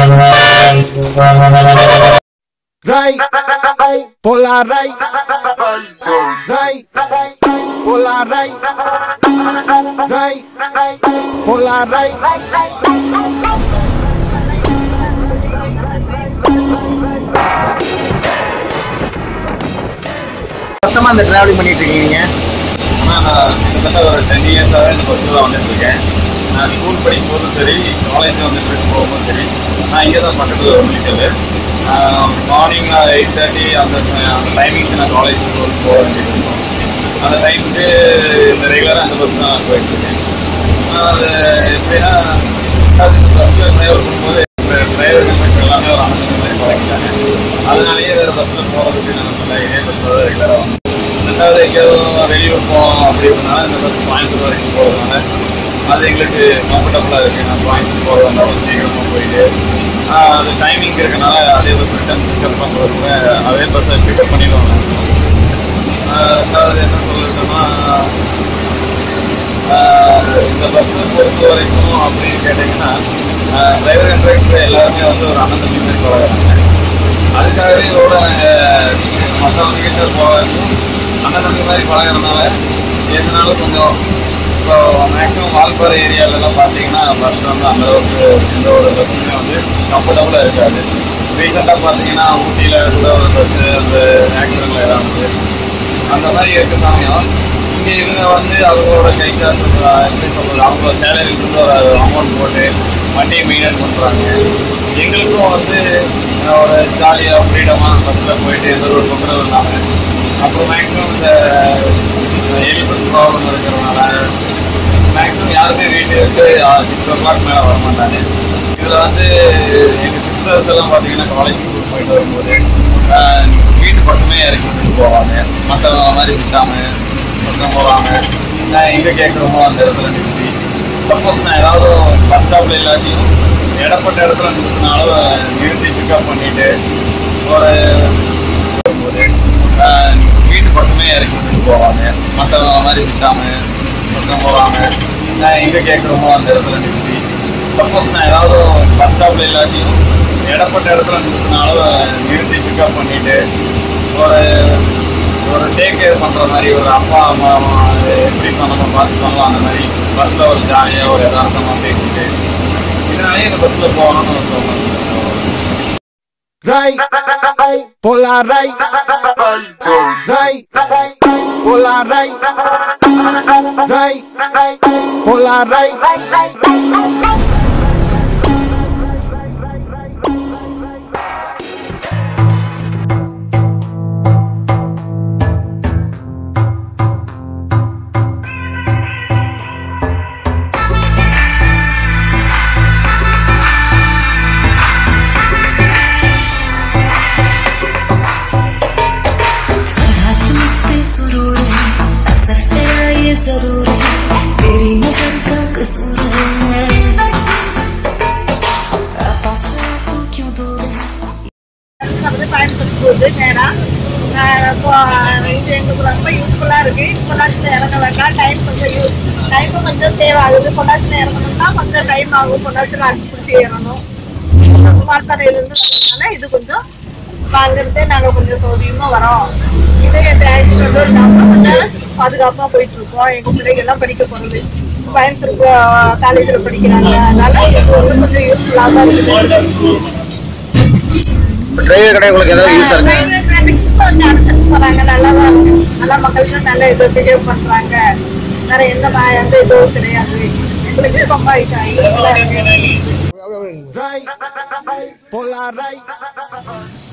Ray, Pola Ray, Ray, Pola Ray, Ray, Pola Ray. வருஷமா அந்த travelling பண்ணிட்டு இருக்கீங்க ஆனால் நான் கிட்டத்தட்ட ஒரு டென் இயர்ஸாகவே இந்த பஸ்ஸில் தான் வந்துட்டு இருக்கேன் நான் ஸ்கூல் படிக்கும் போதும் சரி காலேஜ் வந்துட்டு போகும்போதும் சரி நான் இங்கே தான் பக்கத்தில் ஒரு மினிக்கல் மார்னிங் எயிட் தேர்ட்டி அந்த ச- அந்த டைமிங்க்கு நான் காலேஜ் ஸ்கூல் போக வேண்டியது இருக்கும் அந்த டைமுக்கு இந்த ரெகுலராக அந்த பஸ் தான் போயிட்டு இருக்கேன் ஆனா அது எப்படின்னா பஸ்ஸில் டிரைவர் பண்ணும்போது டிரைவர் கம்பெனி எல்லாமே ஒரு அனுமதி மாதிரி பழகிட்டாங்க அதனாலேயே வேறு பஸ்ஸில் போகிறதுக்கு நம்ம இதே பஸ்ஸில் தான் ரெகுலராக வந்து ரெண்டாவது எங்கேயாவது வெளியூர் போகணும் அப்படின்றதுனால இந்த பஸ் கோயம்புத்தூர் வரைக்கும் போகிறதுனால அது எங்களுக்கு கம்ஃபர்டபுளாக இருக்குது நான் கோயம்புத்தூர் போகிறதா இருந்தாலும் சீக்கிரமாக போயிட்டு ஆஹ் அது டைமிங் இருக்கனால அதே பஸ் ரிட்டன் பிக்கப் பண்ணுறதுக்கு அதே பஸ்ஸை பிக்கப் பண்ணிடுவாங்க ரெண்டாவது என்ன சொல்லிட்டோம்னா ஆஹ் இந்த பஸ்ஸை பொறுத்த வரைக்கும் அப்படின்னு கேட்டிங்கன்னா டிரைவர் கண்ட்ராக்டர் எல்லாருமே வந்து ஒரு அண்ணன் தம்பி மாதிரி பழகிறாங்க அதுக்காகவே கூட நாங்கள் மற்றவங்க கிட்ட போகிறதும் அண்ணன் தம்பி மாதிரி பழகிறதுனால எதனாலும் கொஞ்சம் இப்போ மேக்ஸிமம் வால்பாறை ஏரியாலலாம் பார்த்தீங்கன்னா பஸ் வந்து அந்த அளவுக்கு எந்த ஒரு பஸ்ஸுமே வந்து கம்ஃபர்டபுளாக இருக்காது ரீசெண்டாக பார்த்தீங்கன்னா ஊட்டியில் கூட ஒரு பஸ்ஸு அந்த ஆக்சிடென்ட்ல ஏதாவது அந்த மாதிரி இருக்க சமயம் இங்கே இவங்க வந்து அவங்களோட கை காசு அஹ், எப்படி சொல்றது அவங்க சேலரியிலிருந்து ஒரு அமௌண்ட் போட்டு வண்டியை மெயின்டைன் பண்ணுறாங்க எங்களுக்கும் வந்து அஹ், ஒரு ஜாலியாக ஃப்ரீடமாக பஸ்ஸில் போயிட்டு எந்த ஒரு தொந்தரவு இல்லாமல் அப்புறம் மேக்ஸிமம் இந்த எலிபென்ட் ப்ராப்ளம் இருக்கிறதுனால மேக்ஸிமம் யாருமே வீட்டுக்கு சிக்ஸ் ஓ கிளாக் மேலே வர மாட்டாங்க இதில் வந்து எங்கள் சிஸ்டர்ஸ் எல்லாம் பார்த்தீங்கன்னா காலேஜ் ஸ்கூல் போயிட்டு வரும்போது ஆஹ், வீட்டு பக்கமே இறக்கி விட்டுட்டு போவாங்க மற்றவங்க மாதிரி விட்டாமல் பக்கம் போவாங்க நான் எங்கே கேட்குறோமோ அந்த இடத்துல நிறுத்தி சப்போஸ் நான் ஏதாவது பஸ் ஸ்டாப்பில் எல்லாத்தையும் இடப்பட்ட இடத்துல நிறுத்தினாலும் நிறுத்தி பிக்கப் பண்ணிட்டு ஒரு போகும்போது ஆஹ், வீட்டு பக்கமே இறக்கி விட்டுட்டு போவாங்க மற்றவங்க மாதிரி விட்டாமல் பக்கம் போவாங்க நான் எங்கே கேட்குறோமோ அந்த இடத்துல நிறுத்தி சப்போஸ் நான் ஏதாவது பஸ் ஸ்டாப்பில் எல்லாத்தையும் இடப்பட்ட இடத்துல நிறுத்தினாலும் நிறுத்தி பிக்கப் பண்ணிட்டு ஒரு ஒரு டேக் கேர் பண்ணுற மாதிரி ஒரு அப்பா அம்மா எப்படி நம்ம பார்த்துக்கோங்களோ அந்த மாதிரி பஸ்ஸில் ஒரு ஜாலியாக ஒரு யதார்த்தமாக பேசிட்டு இதனாலே இந்த பஸ்ஸில் போகணும்னு ஒரு தோணும் Ray, Pola Ray, Ray, Pola Ray, Ray, Pola Ray. नाच मुझ पे सुरूर है असर तेरा ये जरूर है तेरी नजर का कसूर है पास तू क्यों दूर है வந்து பயன்படுத்தி போகுது நேராக இப்போ இது எங்களுக்கு ரொம்ப யூஸ்ஃபுல்லாக இருக்குது பொள்ளாச்சியில் இறங்க வேண்டாம் டைம் கொஞ்சம் யூ டைமும் கொஞ்சம் சேவ் ஆகுது பொள்ளாச்சியில் இறங்கணும்னா கொஞ்சம் டைம் ஆகும் பொள்ளாச்சியில் அடிச்சு பிடிச்சி ஏறணும் வால்பாறையிலேருந்து வரதுனால இது கொஞ்சம் இப்போ அங்கேருந்தே நாங்கள் கொஞ்சம் சௌகரியமாக வரோம் இதே எந்த ஆக்சிடென்ட்டும் இல்லாமல் கொஞ்சம் பாதுகாப்பாக போயிட்டுருக்கோம் எங்கள் பிள்ளைங்கள்லாம் படிக்க போகிறது கோயம்புத்தூர் காலேஜில் படிக்கிறாங்க அதனால இது வந்து கொஞ்சம் யூஸ்ஃபுல்லாக தான் இருக்குது இப்போ டிரைவர் கடை உங்களுக்கு ஏதாவது யூஸாக இருக்கு Private வேலைக்கு கொஞ்சம் அனுசரிச்சு போறாங்க நல்லா தான் இருக்கு நல்லா மக்களுக்கு நல்ல இது பிஹேவ் பண்றாங்க வேற எந்த ம- எந்த இதுவும் கிடையாது எங்களுக்கு ரொம்ப யூஸ்ஃபுல்லா இருக்கு Ray, Pola Ray,